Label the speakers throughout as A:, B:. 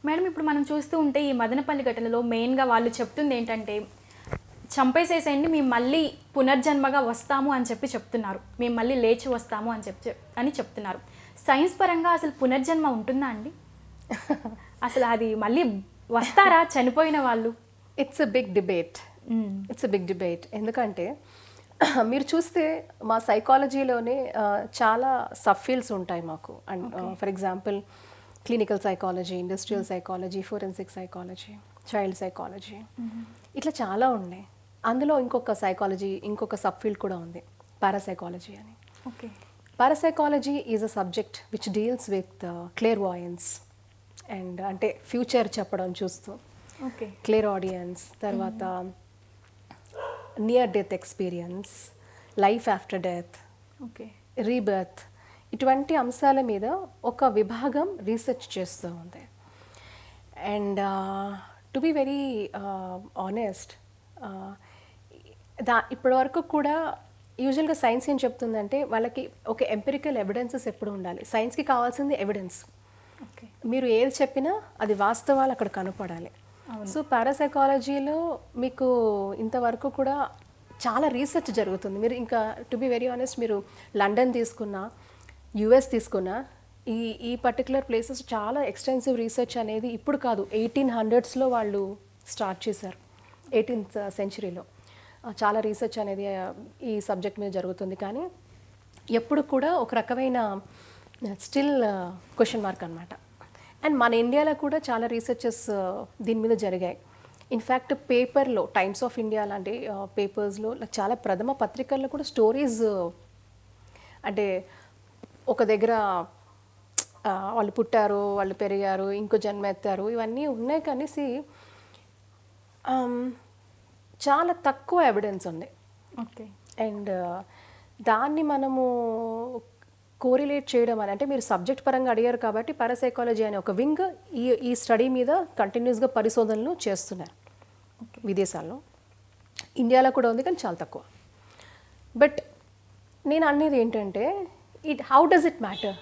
A: madam ఇప్పుడు మనం చూస్తూ ఉంటే ఈ మదనపల్లి ఘటనలో మెయిన్గా వాళ్ళు చెప్తుంది ఏంటంటే చంపేసేసేయండి మేము మళ్ళీ పునర్జన్మగా వస్తాము అని చెప్పి చెప్తున్నారు మేము మళ్ళీ లేచి వస్తాము అని చెప్పి అని చెప్తున్నారు సైన్స్ పరంగా అసలు పునర్జన్మ ఉంటుందా అండి అసలు అది మళ్ళీ వస్తారా చనిపోయిన వాళ్ళు
B: it's a big debate it's a big debate ఎందుకంటే మీరు చూస్తే మా సైకాలజీలోనే చాలా సబ్ ఫీల్డ్స్ ఉంటాయి మాకు and for example clinical psychology industrial psychology forensic psychology child psychology ఇట్లా చాలా ఉన్నాయి అందులో ఇంకొక సైకాలజీ ఇంకొక సబ్ ఫీల్డ్ కూడా ఉంది పారాసైకాలజీ అని
A: okay
B: parapsychology is a subject which deals with clairvoyance and అంటే ఫ్యూచర్ చెప్పడం చూస్తూ
A: ఓకే
B: క్లియర్ ఆడియన్స్ తర్వాత near death experience life after death
A: okay
B: rebirth ఇటువంటి అంశాల మీద ఒక విభాగం రీసెర్చ్ చేస్తూ ఉంది and to be very honest దా ఇప్పటివరకు కూడా యూజువల్గా సైన్స్ ఏం చెప్తుందంటే వాళ్ళకి ఒక ఎంపెరికల్ ఎవిడెన్సెస్ ఎప్పుడు ఉండాలి సైన్స్కి కావాల్సింది ఎవిడెన్స్
A: ఓకే
B: మీరు ఏది చెప్పినా అది వాస్తవాలు అక్కడ కనపడాలి సో పారాసైకాలజీలో మీకు ఇంతవరకు కూడా చాలా రీసెర్చ్ జరుగుతుంది మీరు ఇంకా టు బి వెరీ ఆనెస్ట్ మీరు లండన్ తీసుకున్నా యుఎస్ తీసుకున్నా ఈ ఈ పర్టికులర్ ప్లేసెస్ చాలా ఎక్స్టెన్సివ్ రీసెర్చ్ అనేది ఇప్పుడు కాదు ఎయిటీన్ హండ్రెడ్స్లో వాళ్ళు స్టార్ట్ చేశారు ఎయిటీన్త్ సెంచరీలో చాలా రీసెర్చ్ అనేది ఆ, ఈ సబ్జెక్ట్ మీద జరుగుతుంది కానీ ఎప్పుడు కూడా ఒక రకమైన స్టిల్ క్వశ్చన్ మార్క్ అనమాట అండ్ మన ఇండియాలో కూడా చాలా రీసెర్చెస్ దీని మీద జరిగాయి ఇన్ఫ్యాక్ట్ పేపర్లో టైమ్స్ ఆఫ్ ఇండియా లాంటి పేపర్స్లో చాలా ప్రథమ పత్రికల్లో కూడా స్టోరీస్ అంటే ఒక దగ్గర ఆ, వాళ్ళు పుట్టారు వాళ్ళు పెరిగారు ఇంకో జన్మ ఎత్తారు ఇవన్నీ ఉన్నాయి కనేసి చాలా తక్కువ ఎవిడెన్స్ ఉంది
A: ఓకే
B: అండ్ దాన్ని మనము కోరిలేట్ చేయడం అని అంటే మీరు సబ్జెక్ట్ పరంగా అడిగారు కాబట్టి పారాసైకాలజీ అనే ఒక వింగ్ ఈ ఈ స్టడీ మీద కంటిన్యూస్గా పరిశోధనలు చేస్తున్నారు విదేశాల్లో ఇండియాలో కూడా ఉంది కానీ చాలా తక్కువ బట్ నేను అనేది ఏంటంటే it how does it matter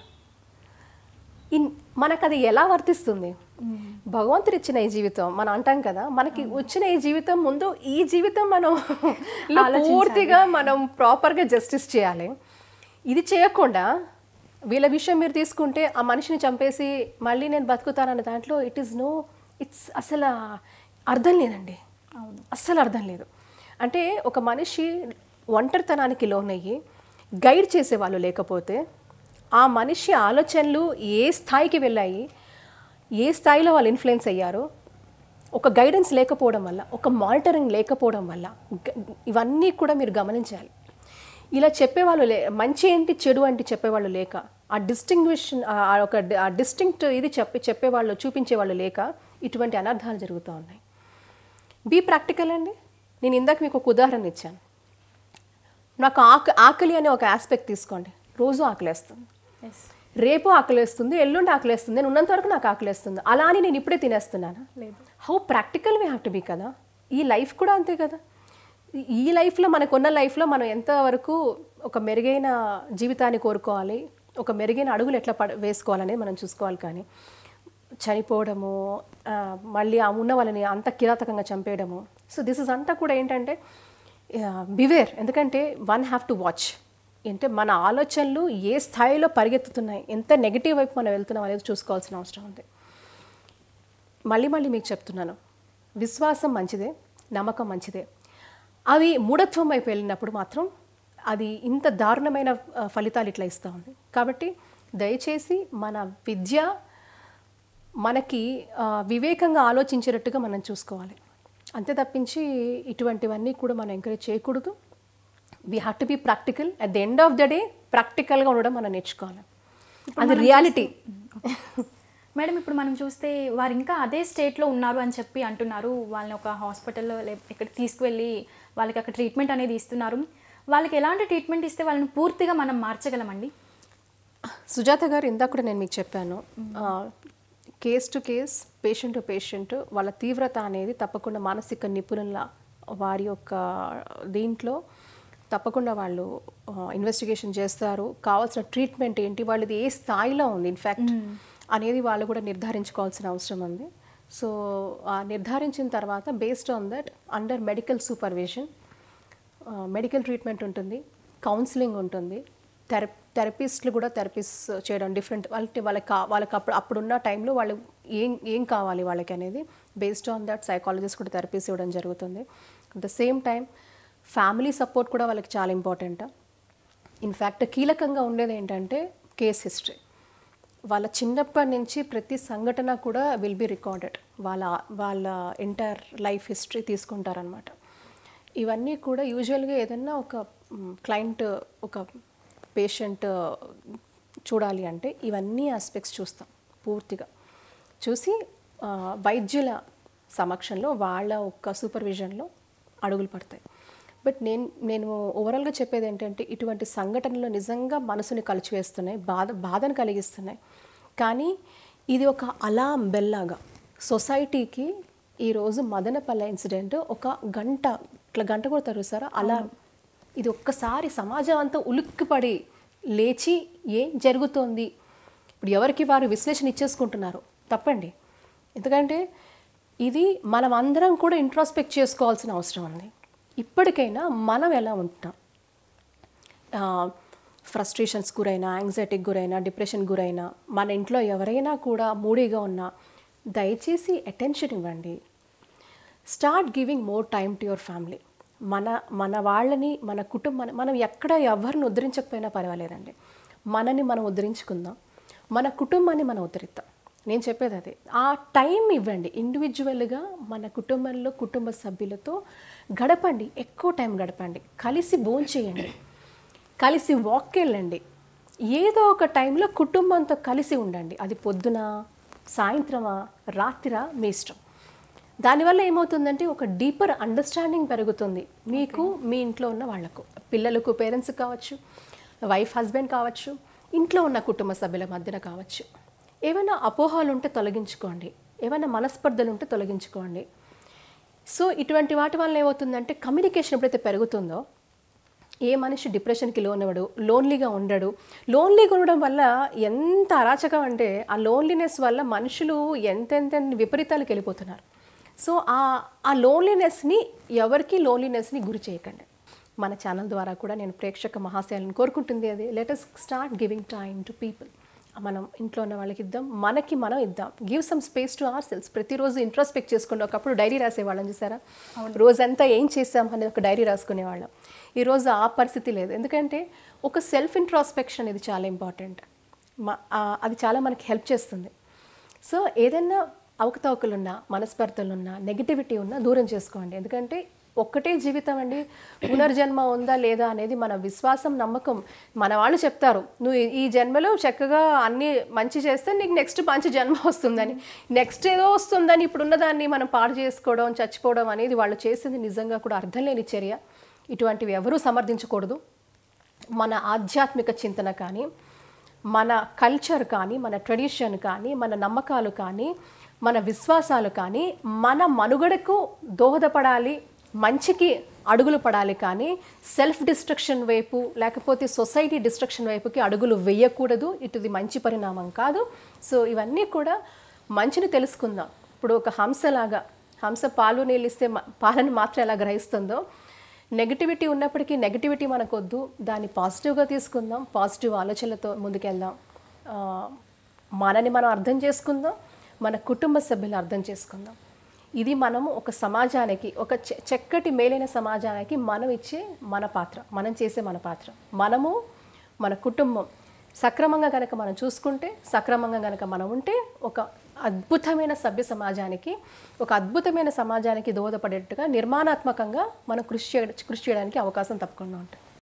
B: in మనకు అది ఎలా వర్తిస్తుంది భగవంతుడు ఇచ్చిన ఈ జీవితం మనం అంటాం కదా మనకి వచ్చిన ఈ జీవితం ముందు ఈ జీవితం మనం లో పూర్తిగా మనం ప్రాపర్గా జస్టిస్ చేయాలి ఇది చేయకుండా వీళ్ళ విషయం మీరు తీసుకుంటే ఆ మనిషిని చంపేసి మళ్ళీ నేను బతుకుతానన్న దాంట్లో ఇట్ ఈస్ నో ఇట్స్ అసలు అర్థం లేదండి అస్సలు అర్థం లేదు అంటే ఒక మనిషి ఒంటరితనానికి లోనయ్యి గైడ్ చేసేవాళ్ళు లేకపోతే ఆ మనిషి ఆలోచనలు ఏ స్థాయికి వెళ్ళాయి ఏ స్థాయిలో వాళ్ళు ఇన్ఫ్లుయెన్స్ అయ్యారో ఒక గైడెన్స్ లేకపోవడం వల్ల ఒక మానిటరింగ్ లేకపోవడం వల్ల గ- ఇవన్నీ కూడా మీరు గమనించాలి ఇలా చెప్పేవాళ్ళు లే మంచి ఏంటి చెడు ఏంటి చెప్పేవాళ్ళు లేక ఆ డిస్టింగ్విషన్ ఒక డి- ఆ డిస్టింక్ట్ ఇది చెప్పి చెప్పేవాళ్ళు చూపించేవాళ్ళు లేక ఇటువంటి అనర్థాలు జరుగుతూ ఉన్నాయి బీ ప్రాక్టికల్ అండి నేను ఇందాక మీకు ఒక ఉదాహరణ ఇచ్చాను నాకు ఆక ఆకలి అనే ఒక ఆస్పెక్ట్ తీసుకోండి రోజు ఆకలేస్తుంది
A: ఎస్
B: రేపు ఆకలేస్తుంది ఎల్లుండి ఆకలేస్తుంది నేను ఉన్నంత వరకు నాకు ఆకలేస్తుంది అలా అని నేను ఇప్పుడే తినేస్తున్నాను
A: లేదు
B: how practical we have to be కదా ఈ లైఫ్ కూడా అంతే కదా ఈ- ఈ లైఫ్లో మనకున్న లైఫ్లో మనం ఎంతవరకు ఒక మెరుగైన జీవితాన్ని కోరుకోవాలి ఒక మెరుగైన అడుగులు ఎట్లా పడ వేసుకోవాలనేది మనం చూసుకోవాలి కానీ చనిపోవడము ఆ, మళ్ళీ ఆ ఉన్న వాళ్ళని అంత కిరాతకంగా చంపేయడము సో దిస్ ఇస్ అంతా కూడా ఏంటంటే బివేర్ ఎందుకంటే వన్ హ్యావ్ టు వాచ్ అంటే మన ఆలోచనలు ఏ స్థాయిలో పరిగెత్తుతున్నాయి ఎంత నెగిటివ్ వైపు మనం వెళ్తున్నాం అనేది చూసుకోవాల్సిన అవసరం ఉంది మళ్ళీ మళ్ళీ మీకు చెప్తున్నాను విశ్వాసం మంచిదే నమ్మకం మంచిదే అవి మూఢత్వం వైపు వెళ్ళినప్పుడు మాత్రం అది ఇంత దారుణమైన ఆ, ఫలితాలు ఇట్లా ఇస్తూ ఉంది కాబట్టి దయచేసి మన విద్య మనకి ఆ, వివేకంగా ఆలోచించేటట్టుగా మనం చూసుకోవాలి అంతే తప్పించి ఇటువంటివన్నీ కూడా మనం ఎంకరేజ్ చేయకూడదు we have to be practical at the end of the day ప్రాక్టికల్గా ఉండడం మనం నేర్చుకోవాలి అది రియాలిటీ
A: మేడం ఇప్పుడు మనం చూస్తే వారు ఇంకా అదే స్టేట్లో ఉన్నారు అని చెప్పి అంటున్నారు వాళ్ళని ఒక హాస్పిటల్లో లే ఇక్కడ తీసుకువెళ్ళి వాళ్ళకి అక్కడ ట్రీట్మెంట్ అనేది ఇస్తున్నారు వాళ్ళకి ఎలాంటి ట్రీట్మెంట్ ఇస్తే వాళ్ళని పూర్తిగా మనం మార్చగలమండి
B: సుజాత గారు ఇందాక కూడా నేను మీకు చెప్పాను case to case patient to patient వాళ్ళ తీవ్రత అనేది తప్పకుండా మానసిక నిపుణుల వారి యొక్క దీంట్లో తప్పకుండా వాళ్ళు ఇన్వెస్టిగేషన్ చేస్తారు కావాల్సిన ట్రీట్మెంట్ ఏంటి వాళ్ళది ఏ స్థాయిలో ఉంది ఇన్ఫ్యాక్ట్ అనేది వాళ్ళు కూడా నిర్ధారించుకోవాల్సిన అవసరం ఉంది సో ఆ నిర్ధారించిన తర్వాత based on that under medical supervision medical treatment ఉంటుంది కౌన్సిలింగ్ ఉంటుంది థెర థెరపిస్ట్లు కూడా థెరపిస్ట్ చేయడం డిఫరెంట్ వాళ్ళకి వాళ్ళకి కా- వాళ్ళకి అప్పుడు అప్పుడున్న టైంలో వాళ్ళు ఏం ఏం కావాలి వాళ్ళకి అనేది బేస్డ్ ఆన్ దట్ సైకాలజిస్ట్ కూడా థెరపీస్ ఇవ్వడం జరుగుతుంది at the same time family support కూడా వాళ్ళకి చాలా ఇంపార్టెంట్ ఇన్ఫ్యాక్ట్ కీలకంగా ఉండేది ఏంటంటే కేస్ హిస్టరీ వాళ్ళ చిన్నప్పటి నుంచి ప్రతి సంఘటన కూడా విల్ బి రికార్డెడ్ వాళ్ళ వాళ్ళ ఎంటైర్ లైఫ్ హిస్టరీ తీసుకుంటారనమాట ఇవన్నీ కూడా యూజువల్గా ఏదన్నా ఒక క్లయింట్ ఒక పేషెంట్ చూడాలి అంటే ఇవన్నీ ఆస్పెక్ట్స్ చూస్తాం పూర్తిగా చూసి ఆ, వైద్యుల సమక్షంలో వాళ్ళ ఒక్క సూపర్విజన్లో అడుగులు పడతాయి బట్ నేను నేను ఓవరాల్గా చెప్పేది ఏంటంటే ఇటువంటి సంఘటనలు నిజంగా మనసుని కలిచివేస్తున్నాయి బాధ బాధను కలిగిస్తున్నాయి కానీ ఇది ఒక అలాం బెల్లాగా సొసైటీకి ఈరోజు మదనపల్లె ఇన్సిడెంట్ ఒక గంట ఇట్లా గంట కొడతారు సార్ అలా ఇది ఒక్కసారి సమాజం అంతా ఉలిక్కిపడి లేచి ఏం జరుగుతోంది ఇప్పుడు ఎవరికి వారు విశ్లేషణ ఇచ్చేసుకుంటున్నారు తప్పండి ఎందుకంటే ఇది మనం అందరం కూడా ఇంట్రాస్పెక్ట్ చేసుకోవాల్సిన అవసరం ఉంది ఇప్పటికైనా మనం ఎలా ఉంటున్నాం ఫ్రస్ట్రేషన్స్ గురైనా యాంగ్జైటీకి గురైనా డిప్రెషన్ గురైనా మన ఇంట్లో ఎవరైనా కూడా మూడీగా ఉన్నా దయచేసి అటెన్షన్ ఇవ్వండి start giving more time to your family మన మన వాళ్ళని మన కుటుంబాన్ని మనం ఎక్కడ ఎవరిని ఉద్ధరించకపోయినా పర్వాలేదండి మనని మనం ఉద్ధరించుకుందాం మన కుటుంబాన్ని మనం ఉద్ధరిద్దాం నేను చెప్పేది అదే ఆ టైం ఇవ్వండి ఇండివిజువల్గా మన కుటుంబంలో కుటుంబ సభ్యులతో గడపండి ఎక్కువ టైం గడపండి కలిసి భోంచేయండి కలిసి వాక్ వెళ్ళండి ఏదో ఒక టైంలో కుటుంబంతో కలిసి ఉండండి అది పొద్దున సాయంత్రమా రాత్రిరా మీ ఇష్టం దానివల్ల ఏమవుతుందంటే ఒక డీపర్ అండర్స్టాండింగ్ పెరుగుతుంది మీకు మీ ఇంట్లో ఉన్న వాళ్ళకు పిల్లలకు పేరెంట్స్ కావచ్చు వైఫ్ హస్బెండ్ కావచ్చు ఇంట్లో ఉన్న కుటుంబ సభ్యుల మధ్యన కావచ్చు ఏమైనా అపోహాలు ఉంటే తొలగించుకోండి ఏమైనా మనస్పర్ధలు ఉంటే తొలగించుకోండి సో ఇటువంటి వాటి వల్ల ఏమవుతుందంటే కమ్యూనికేషన్ ఎప్పుడైతే పెరుగుతుందో ఏ మనిషి డిప్రెషన్కి లోనవడు లోన్లీగా ఉండడు లోన్లీగా ఉండడం వల్ల ఎంత అరాచకం అంటే ఆ లోన్లీనెస్ వల్ల మనుషులు ఎంతెంత విపరీతాలకు వెళ్ళిపోతున్నారు సో ఆ ఆ లోన్లీనెస్ని ఎవరికి లోన్లీనెస్ని గురి చేయకండి మన ఛానల్ ద్వారా కూడా నేను ప్రేక్షక మహాశయాలను కోరుకుంటుంది అది let's start giving time to people మనం ఇంట్లో ఉన్న వాళ్ళకి ఇద్దాం మనకి మనం ఇద్దాం give some space to our selves ప్రతిరోజు ఇంట్రోస్పెక్ట్ చేసుకోండి ఒకప్పుడు డైరీ రాసేవాళ్ళం చూసారా రోజంతా ఏం చేసాం అనేది ఒక డైరీ రాసుకునేవాళ్ళం ఈరోజు ఆ పరిస్థితి లేదు ఎందుకంటే ఒక సెల్ఫ్ ఇంట్రాస్పెక్షన్ ఇది చాలా ఇంపార్టెంట్ మ- ఆ, అది చాలా మనకి హెల్ప్ చేస్తుంది సో ఏదైనా అవకతవకలున్నా మనస్పర్ధలున్నా నెగిటివిటీ ఉన్నా దూరం చేసుకోండి ఎందుకంటే ఒక్కటే జీవితం అండి పునర్జన్మ ఉందా లేదా అనేది మన విశ్వాసం నమ్మకం మన వాళ్ళు చెప్తారు నువ్వు ఈ- ఈ జన్మలో చక్కగా అన్ని మంచి చేస్తే నీకు నెక్స్ట్ మంచి జన్మ వస్తుందని నెక్స్ట్ ఏదో వస్తుందని ఇప్పుడున్న దాన్ని మనం పాడు చేసుకోవడం చచ్చిపోవడం అనేది వాళ్ళు చేసింది నిజంగా కూడా అర్థం లేని చర్య ఇటువంటివి ఎవరూ సమర్థించకూడదు మన ఆధ్యాత్మిక చింతన కానీ మన కల్చర్ కానీ మన ట్రెడిషన్ కానీ మన నమ్మకాలు కానీ మన విశ్వాసాలు కానీ మన మనుగడకు దోహదపడాలి మంచికి అడుగులు పడాలి కానీ సెల్ఫ్ డిస్ట్రక్షన్ వైపు లేకపోతే సొసైటీ డిస్ట్రక్షన్ వైపుకి అడుగులు వేయకూడదు ఇటుది మంచి పరిణామం కాదు సో ఇవన్నీ కూడా మంచిని తెలుసుకుందాం ఇప్పుడు ఒక హంసలాగా హంస పాలు నీళ్ళు ఇస్తే మ- పాలను మాత్రం ఎలా గ్రహిస్తుందో నెగిటివిటీ ఉన్నప్పటికీ నెగిటివిటీ మనకొద్దు దాన్ని పాజిటివ్గా తీసుకుందాం పాజిటివ్ ఆలోచనలతో ముందుకెళ్దాం ఆ, మనని మనం అర్థం చేసుకుందాం మన కుటుంబ సభ్యులు అర్థం చేసుకుందాం ఇది మనము ఒక సమాజానికి ఒక చె- చక్కటి మేలైన సమాజానికి మనం ఇచ్చే మన పాత్ర మనం చేసే మన పాత్ర మనము మన కుటుంబం సక్రమంగా కనుక మనం చూసుకుంటే సక్రమంగా కనుక మనం ఉంటే ఒక అద్భుతమైన సభ్య సమాజానికి ఒక అద్భుతమైన సమాజానికి దోహదపడేట్టుగా నిర్మాణాత్మకంగా మనం కృషి చేయ కృషి చేయడానికి అవకాశం తప్పకుండా ఉంటుంది